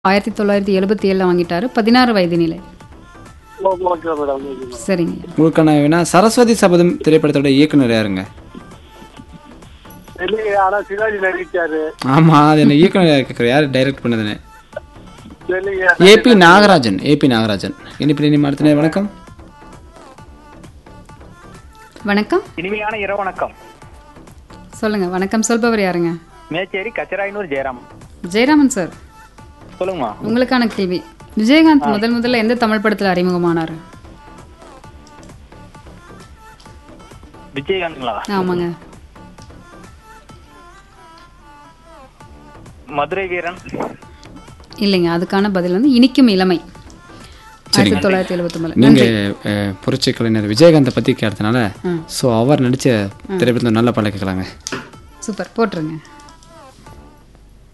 ஆயிரத்தி தொள்ளாயிரத்தி எழுபத்தி ஏழில் வாங்கிட்டாரு பதினாறு வயது நிலை ஓ- ஓகே மேடம் ஓகே மேடம் சரிங்க உங்களுக்கான வினா சரஸ்வதி சபதம் திரைப்படத்தோட இயக்குனர் யாருங்க இல்லையே ஆனா சிவாஜி நடிச்சாரு ஆமா அது என்ன இயக்குனர் யார் கேட்குற யார் டைரக்ட் பண்ணதுன்னு இல்லையே ஏபி நாகராஜன் ஏபி நாகராஜன் இனிப்பிரி நீ அடுத்த நேரம் வணக்கம் வணக்கம் இனிமையான இரவு வணக்கம் சொல்லுங்க வணக்கம் சொல்பவர் யாருங்க மேச்சேரி கச்சராயனூர் ஜெயராம் ஜெயராமன் சார் சொல்லுங்கம்மா உங்களுக்கான கேள்வி விஜயகாந்த் முதல் முதல்ல எந்த தமிழ் படத்தில் அறிமுகமானார் விஜயகாந்த்ங்களா ஆமாங்க மதுரை வீரன் இல்லைங்க அதுக்கான பதில் வந்து இனிக்கும் இளமை ஆயிரத்தி தொள்ளாயிரத்தி எழுபத்தி நீங்க அஹ், புரட்சி கலைஞர் விஜயகாந்தை பத்தி கேட்டதுனால ஸோ அவர் நடிச்ச திரைப்படத்தில் நல்ல பாடல் கேட்கலாங்க சூப்பர் போட்டுருங்க